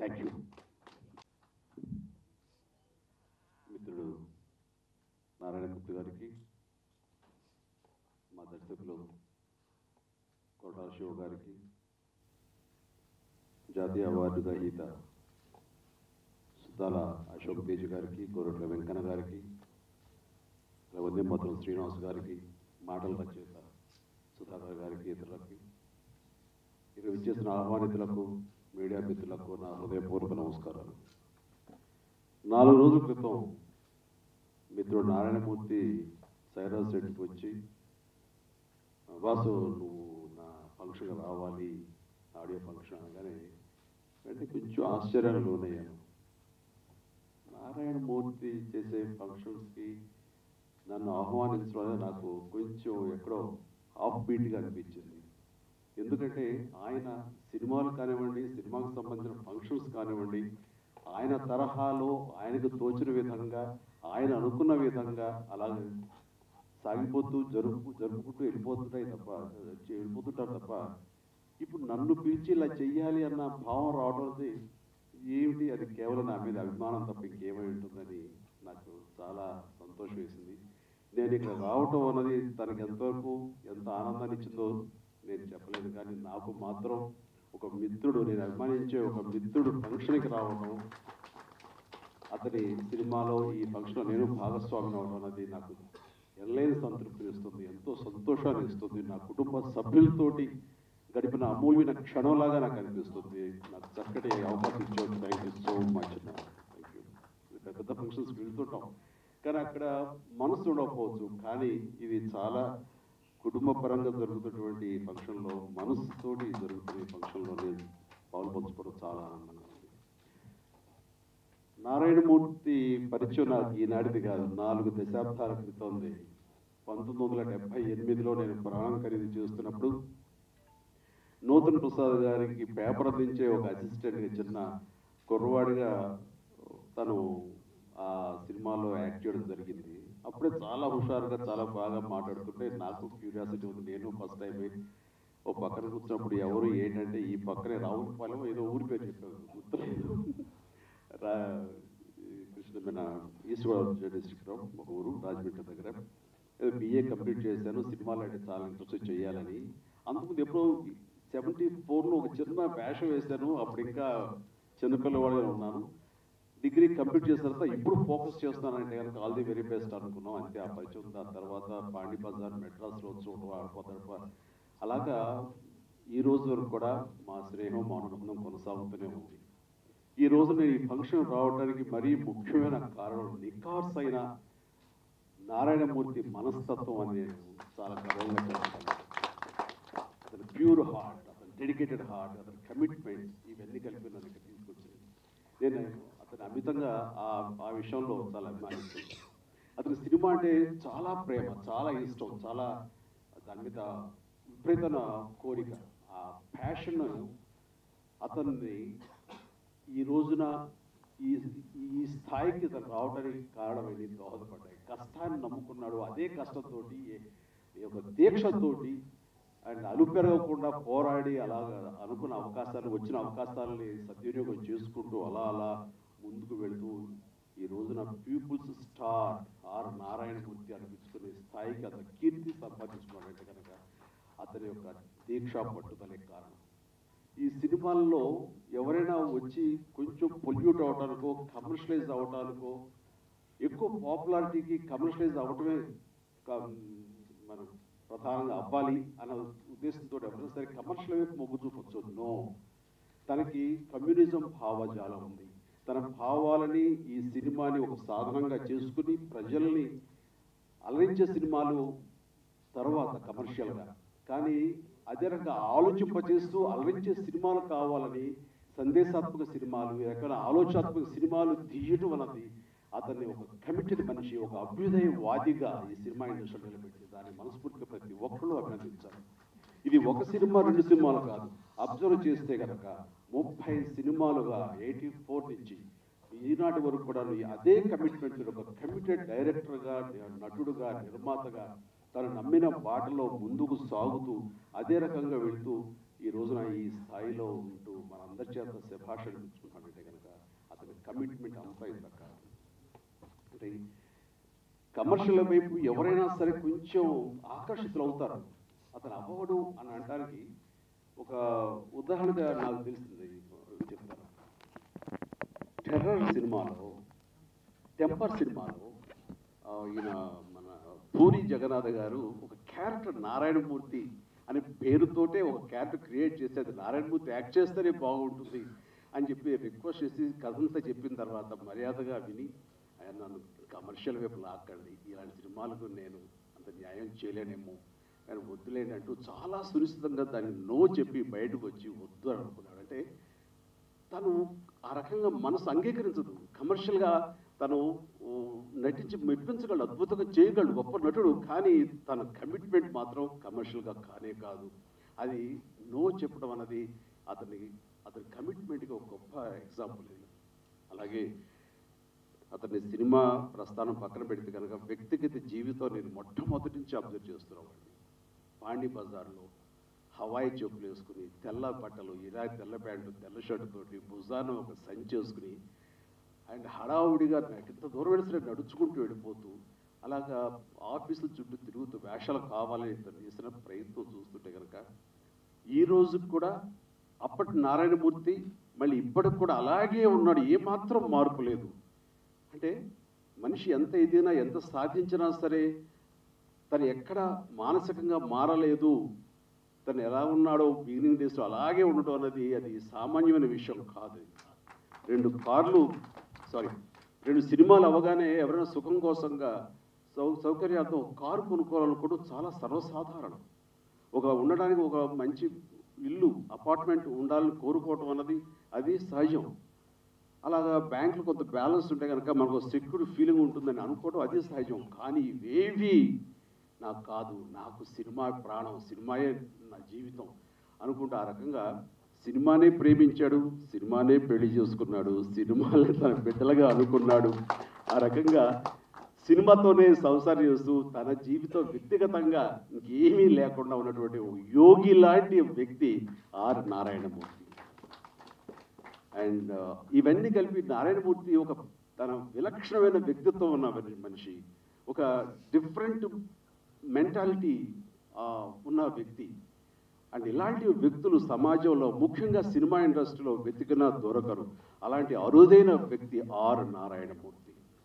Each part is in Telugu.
థ్యాంక్ యూ మిత్రుడు నారాయణమూర్తి గారికి మా దర్శకులు కోటా శివ గారికి జాతీయ అవార్డు గ్రహీత సుతాల అశోక్ తేజ్ గారికి గోరట్ల వెంకన్న గారికి వందేమత్రం శ్రీనివాస్ గారికి మాటల రచయిత సుధాకర్ గారికి ఇతరులకి ఇక్కడ విచ్చేసిన ఆహ్వానితులకు మీడియా మిత్రులకు నా హృదయపూర్వక నమస్కారాలు నాలుగు రోజుల క్రితం మిత్రుడు నారాయణమూర్తి సైరాజ్ రెడ్డికి వచ్చి వాసు నువ్వు నా ఫంక్షన్కి రావాలి ఆడియో ఫంక్షన్ అనగానే వెంటనే కొంచెం ఆశ్చర్యానికి లోనయ్యాను నారాయణమూర్తి చేసే ఫంక్షన్స్కి నన్ను ఆహ్వానించడం అనేది నాకు కొంచెం ఎక్కడో ఆఫ్ బీట్గా అనిపించింది ఎందుకంటే ఆయన సినిమాలు కానివ్వండి సినిమాకు సంబంధించిన ఫంక్షన్స్ కానివ్వండి ఆయన తరహాలో ఆయనకు తోచిన విధంగా ఆయన అనుకున్న విధంగా అలాగే సాగిపోతూ జరుపు జరుపుకుంటూ వెళ్ళిపోతుంటాయి తప్ప వెళ్ళిపోతుంటారు తప్ప ఇప్పుడు నన్ను పిలిచి ఇలా చెయ్యాలి అన్న భావం రావడం అనేది ఏమిటి అది కేవలం నా మీద అభిమానం తప్ప ఇంకేమై ఉంటుందని నాకు చాలా సంతోషం వేసింది నేను ఇక్కడ రావటం అన్నది తనకి ఎంతవరకు ఎంత ఆనందాన్ని ఇచ్చిందో నేను చెప్పలేదు కానీ నాకు మాత్రం ఒక మిత్రుడు నేను అభిమానించే ఒక మిత్రుడు ఫంక్షన్కి రావడం అతని సినిమాలో ఈ ఫంక్షన్లో నేను భాగస్వామిని అవడం అన్నది నాకు ఎనలేని సంతృప్తిని ఇస్తుంది ఎంతో సంతోషాన్ని ఇస్తుంది నా కుటుంబ సభ్యులతోటి గడిపిన అమూల్యమైన క్షణంలాగా నాకు అనిపిస్తుంది నాకు చక్కటి అవకాశం ఇచ్చాడు thank you so much thank you పెద్ద పెద్ద ఫంక్షన్స్ వెళ్తుంటాం కానీ అక్కడ మనసు ఉండకపోవచ్చు కానీ ఇది చాలా కుటుంబ పరంగా జరుగుతున్నటువంటి ఈ ఫంక్షన్లో మనసుతోటి జరుగుతున్న ఈ ఫంక్షన్లో నేను పాల్పంచుకోవడం చాలా ఆనందంగా ఉంది నారాయణమూర్తి పరిచయం నాకు ఈనాటిది కాదు నాలుగు దశాబ్దాల క్రితంది పంతొమ్మిది వందల డెబ్బై ఎనిమిదిలో నేను ప్రాణం ఖరీదు చేస్తున్నప్పుడు నూతన్ ప్రసాద్ గారికి పేపర్ అందించే ఒక అసిస్టెంట్గా చిన్న కుర్రవాడిగా తను ఆ సినిమాలో యాక్ట్ చేయడం జరిగింది అప్పుడే చాలా హుషారుగా చాలా బాగా మాట్లాడుతుంటే నాకు క్యూరియాసిటీ ఉంది నేను ఫస్ట్ టైం ఓ పక్కన కూర్చున్నప్పుడు ఎవరు ఏంటంటే ఈ పక్కనే రావులపాలెం ఏదో ఊరి పేరు చెప్పారు గుర్తులేదు రా కృష్ణ మన ఈస్ట్ గోదావరి డిస్ట్రిక్ట్ ఒక ఊరు రాజమండ్రి దగ్గర ఏదో బిఏ కంప్లీట్ చేశాను సినిమాలు అంటే చాలా ఇంట్రెస్ట్ చేయాలని అంతకుముందు ఎప్పుడో సెవెంటీ ఫోర్లో ఒక చిన్న వేషం వేశాను అప్పుడు ఇంకా చిన్నపిల్లవాడిగా ఉన్నాను డిగ్రీ కంప్లీట్ చేసిన తర్వాత ఇప్పుడు ఫోకస్ చేస్తున్నానంటే కనుక ఆల్ ది వెరీ బెస్ట్ అనుకున్నాం అంతే ఆ పరిచయం ఉంది. ఆ తర్వాత పాండి బజార్ మెడ్రాస్లో చూడటం ఆడిపోతాడు అలాగా ఈ రోజు వరకు కూడా మా స్నేహం మా అనుబంధం కొనసాగుతూనే ఉంది ఈ రోజు నేను ఈ ఫంక్షన్ రావడానికి మరీ ముఖ్యమైన కారణం నికార్స్ అయిన నారాయణమూర్తి మనస్తత్వం అని నేను చాలా గర్వంగా చెప్తాను అతని ప్యూర్ హార్ట్ అతని డెడికేటెడ్ హార్ట్ అతని కమిట్మెంట్ ఇవన్నీ కలిపి నన్ను ఇక్కడ తీసుకొచ్చింది నేను అతని అమితంగా ఆ ఆ విషయంలో చాలా అభిమానిస్తుంది అతని సినిమా అంటే చాలా ప్రేమ చాలా ఇష్టం చాలా దాని మీద విపరీతమైన కోరిక ఆ ప్యాషన్ అతన్ని ఈ రోజున ఈ ఈ స్థాయికి తను రావడానికి కారణమైంది దోహదపడ్డాయి కష్టాన్ని నమ్ముకున్నాడు అదే కష్టంతో ఈ యొక్క దీక్షతోటి అండ్ అలుపెరగకుండా పోరాడి అలాగా అనుకున్న అవకాశాలు వచ్చిన అవకాశాలని సద్వినియోగం చేసుకుంటూ అలా అలా ముందుకు వెళ్తూ ఈ రోజున పీపుల్స్ స్టార్ ఆర్ నారాయణమూర్తి అనిపించుకునే స్థాయికి అతను కీర్తి సంపాదించుకున్నాడంటే కనుక అతని యొక్క దీక్ష పట్టుదలే కారణం ఈ సినిమాల్లో ఎవరైనా వచ్చి కొంచెం పొల్యూట్ అవటానికో కమర్షియలైజ్ అవటానికో ఎక్కువ పాపులారిటీకి కమర్షియలైజ్ అవటమే కా- మనం ప్రధానంగా అవ్వాలి అన్న ఉద్దేశంతో ఎవరైనా సరే కమర్షియల్ వైపు మొగ్గు చూపొచ్చు నో తనకి కమ్యూనిజం భావజాలం ఉంది తన భావాలని ఈ సినిమాని ఒక సాధనంగా చేసుకుని ప్రజల్ని అలరించే సినిమాలు తర్వాత కమర్షియల్గా కానీ అదే రకంగా ఆలోచింపజేస్తూ అలరించే సినిమాలు కావాలని సందేశాత్మక సినిమాలు ఎక్కడ ఆలోచనాత్మక సినిమాలు తీయటం అన్నది అతన్ని ఒక కమిటెడ్ మనిషి ఒక అభ్యుదయవాదిగా ఈ సినిమా ఇండస్ట్రీ నిలబెట్టి దాన్ని మనస్ఫూర్తిగా ప్రతి ఒక్కరూ అభినందించారు ఇది ఒక సినిమా రెండు సినిమాలు కాదు అబ్జర్వ్ చేస్తే కనుక ముప్పై సినిమాలుగా ఎయిటీ ఫోర్ నుంచి ఈనాటి వరకు కూడా అదే కమిట్మెంట్ ఒక కమిటెడ్ డైరెక్టర్గా నటుడుగా నిర్మాతగా తను నమ్మిన బాటలో ముందుకు సాగుతూ అదే రకంగా వెళ్తూ ఈ రోజున ఈ స్థాయిలో ఉంటూ మనందరి చేత శభాష అనిపించుకుంటానంటే కనుక అతని కమిట్మెంట్ అంతా ఇంత కాదు అంటే కమర్షియల్ వైపు ఎవరైనా సరే కొంచెం ఆకర్షితులు అవుతారు అతను అవ్వడు అని అనడానికి ఒక ఉదాహరణగా నాకు తెలిసింది చెప్తాను టెర్రర్ సినిమాలో టెంపర్ సినిమాలో ఆ, ఈయన మన పూరి జగన్నాథ్ గారు ఒక క్యారెక్టర్ నారాయణమూర్తి అనే పేరుతోటే ఒక క్యారెక్టర్ క్రియేట్ చేసి అది నారాయణమూర్తి యాక్ట్ చేస్తేనే బాగుంటుంది అని చెప్పి రిక్వెస్ట్ చేసి కథంతా చెప్పిన తర్వాత మర్యాదగా విని ఆయన నన్ను కమర్షియల్ వైపు లాక్కండి ఇలాంటి సినిమాలకు నేను అంత న్యాయం చేయలేనేమో కానీ వద్దులేండి అంటూ చాలా సునిశ్చితంగా దాన్ని నో చెప్పి బయటకు వచ్చి వద్దు అని అనుకున్నాడు అంటే తను ఆ రకంగా మనసు అంగీకరించదు కమర్షియల్గా తను ఓ, నటించి మెప్పించగలడు అద్భుతంగా చేయగలడు గొప్ప నటుడు కానీ తన కమిట్మెంట్ మాత్రం కమర్షియల్గా కానే కాదు అది నో చెప్పడం అన్నది అతని అతని కమిట్మెంట్కి ఒక గొప్ప ఎగ్జాంపుల్ ఇది అలాగే అతని సినిమా ప్రస్థానం పక్కన పెడితే కనుక వ్యక్తిగత జీవితం నేను మొట్టమొదటి నుంచి అబ్జర్వ్ చేస్తున్నామండి పాండి బజార్లో హవాయి చెప్పులు వేసుకుని తెల్ల బట్టలు ఇలా తెల్ల ప్యాంటు తెల్ల షర్టు తోటి భుజాన ఒక సంచి వేసుకుని అండ్ హడావుడిగా నాకు ఎంత దూరం వెళ్ళి సరే నడుచుకుంటూ వెళ్ళిపోతూ అలాగా ఆఫీసుల చుట్టూ తిరుగుతూ వేషాలు కావాలని ఇతను చేసిన ప్రయత్నం చూస్తుంటే కనుక ఈ రోజు కూడా అప్పటి నారాయణమూర్తి మళ్ళీ ఇప్పటికి కూడా అలాగే ఉన్నాడు ఏమాత్రం మార్పు లేదు అంటే మనిషి ఎంత ఎదిగినా ఎంత సాధించినా సరే తను ఎక్కడ మానసికంగా మారలేదు తను ఎలా ఉన్నాడో బిగినింగ్ డేస్లో అలాగే ఉండటం అన్నది అది సామాన్యమైన విషయం కాదు రెండు కార్లు సారీ రెండు సినిమాలు అవగానే ఎవరైనా సుఖం కోసంగా సౌ సౌకర్యాలతో ఒక కారు కొనుక్కోవాలనుకోవడం చాలా సర్వసాధారణం ఒక ఉండడానికి ఒక మంచి ఇల్లు అపార్ట్మెంట్ ఉండాలని కోరుకోవటం అన్నది అది సహజం అలాగా బ్యాంకులో కొంత బ్యాలెన్స్ ఉంటే కనుక మనకు సెక్యూర్ ఫీలింగ్ ఉంటుందని అనుకోవడం అది సహజం కానీ ఇవేవి నాకు కాదు నాకు సినిమా ప్రాణం సినిమాయే నా జీవితం అనుకుంటూ ఆ రకంగా సినిమానే ప్రేమించాడు సినిమానే పెళ్లి చేసుకున్నాడు సినిమాలే తన బిడ్డలుగా అనుకున్నాడు ఆ రకంగా సినిమాతోనే సంసారం చేస్తూ తన జీవితం వ్యక్తిగతంగా ఇంకేమీ లేకుండా ఉన్నటువంటి ఓ యోగి లాంటి వ్యక్తి ఆర్ నారాయణమూర్తి అండ్ ఇవన్నీ కలిపి నారాయణమూర్తి ఒక తన విలక్షణమైన వ్యక్తిత్వం ఉన్న మనిషి ఒక డిఫరెంట్ మెంటాలిటీ ఉన్న వ్యక్తి అండ్ ఇలాంటి వ్యక్తులు సమాజంలో ముఖ్యంగా సినిమా ఇండస్ట్రీలో వెతికినా దొరకరు అలాంటి అరుదైన వ్యక్తి ఆర్ నారాయణమూర్తి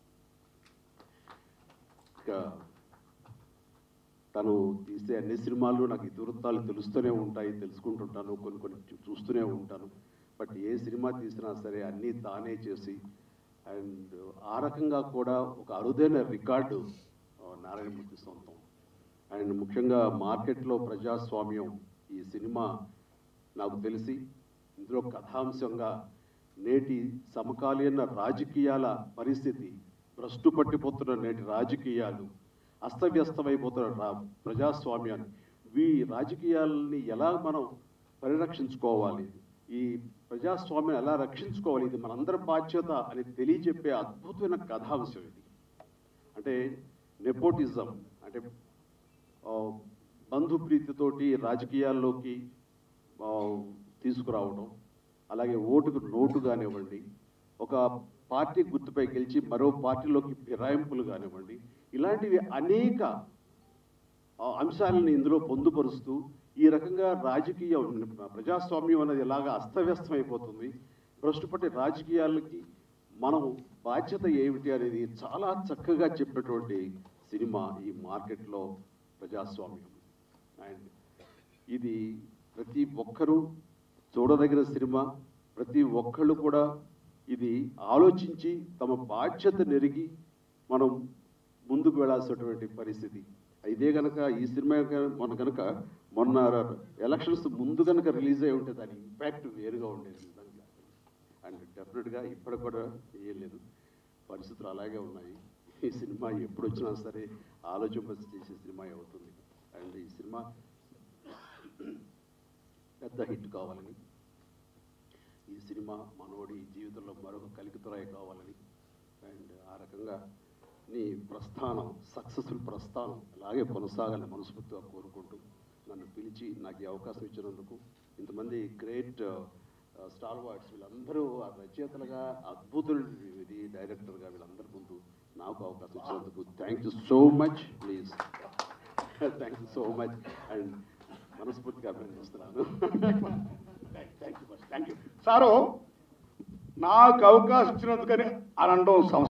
ఇక తను తీసే అన్ని సినిమాలు నాకు ఇతివృత్తాలు తెలుస్తూనే ఉంటాయి తెలుసుకుంటుంటాను కొన్ని కొన్ని చూ- చూస్తూనే ఉంటాను బట్ ఏ సినిమా తీసినా సరే అన్నీ తానే చేసి అండ్ ఆ రకంగా కూడా ఒక అరుదైన రికార్డు ఆ, నారాయణమూర్తి సొంతం అండ్ ముఖ్యంగా మార్కెట్లో ప్రజాస్వామ్యం ఈ సినిమా నాకు తెలిసి ఇందులో కథాంశంగా నేటి సమకాలీన రాజకీయాల పరిస్థితి భ్రష్టు పట్టిపోతున్న నేటి రాజకీయాలు అస్తవ్యస్తమైపోతున్న రా ప్రజాస్వామ్యాన్ని ఈ రాజకీయాలని ఎలా మనం పరిరక్షించుకోవాలి ఈ ప్రజాస్వామ్యం ఎలా రక్షించుకోవాలి ఇది మనందరి బాధ్యత అని తెలియజెప్పే అద్భుతమైన కథాంశం ఇది అంటే నెపోటిజం అంటే ఆ, బంధుప్రీతితోటి రాజకీయాల్లోకి ఆ, తీసుకురావడం అలాగే ఓటుకు నోటు కానివ్వండి ఒక పార్టీ గుర్తుపై గెలిచి మరో పార్టీలోకి ఫిరాయింపులు కానివ్వండి ఇలాంటివి అనేక ఆ, అంశాలను ఇందులో పొందుపరుస్తూ ఈ రకంగా రాజకీయ ప్రజాస్వామ్యం అనేది ఎలాగా అస్తవ్యస్తమైపోతుంది భ్రష్టుపట్టి రాజకీయాలకి మనం బాధ్యత ఏమిటి అనేది చాలా చక్కగా చెప్పినటువంటి సినిమా ఈ మార్కెట్లో ప్రజాస్వామ్యం అండ్ ఇది ప్రతి ఒక్కరూ చూడదగిన సినిమా ప్రతి ఒక్కళ్ళు కూడా ఇది ఆలోచించి తమ బాధ్యత నెరిగి మనం ముందుకు వెళ్ళాల్సినటువంటి పరిస్థితి ఇదే కనుక ఈ సినిమా గన- మన కనుక మొన్న ఎలక్షన్స్ ముందు కనుక రిలీజ్ అయి ఉంటే దాని ఇంపాక్ట్ వేరుగా ఉండేది నిజంగా అండ్ డెఫినెట్గా ఇప్పటికి కూడా చేయలేదు పరిస్థితులు అలాగే ఉన్నాయి ఈ సినిమా ఎప్పుడు వచ్చినా సరే ఆలోచింప చేసే సినిమా అవుతుంది అండ్ ఈ సినిమా పెద్ద హిట్ కావాలని ఈ సినిమా మనోడి జీవితంలో మరొక కలికితురాయి కావాలని అండ్ ఆ రకంగా నీ ప్రస్థానం సక్సెస్ఫుల్ ప్రస్థానం అలాగే కొనసాగాలని మనస్ఫూర్తిగా కోరుకుంటూ నన్ను పిలిచి నాకు ఈ అవకాశం ఇచ్చినందుకు ఇంతమంది గ్రేట్ స్టార్ వార్డ్స్ వీళ్ళందరూ ఆ రచయితలుగా అద్భుతులు ఇది డైరెక్టర్గా వీళ్ళందరి ముందు నాకు అవకాశం ఇచ్చినందుకు thank you so much please thank you so much and మనస్ఫూర్తిగా అభినందిస్తున్నాను థ్యాంక్ యూ సారు నాకు అవకాశం ఇచ్చినందుకని అనడం సంస్థ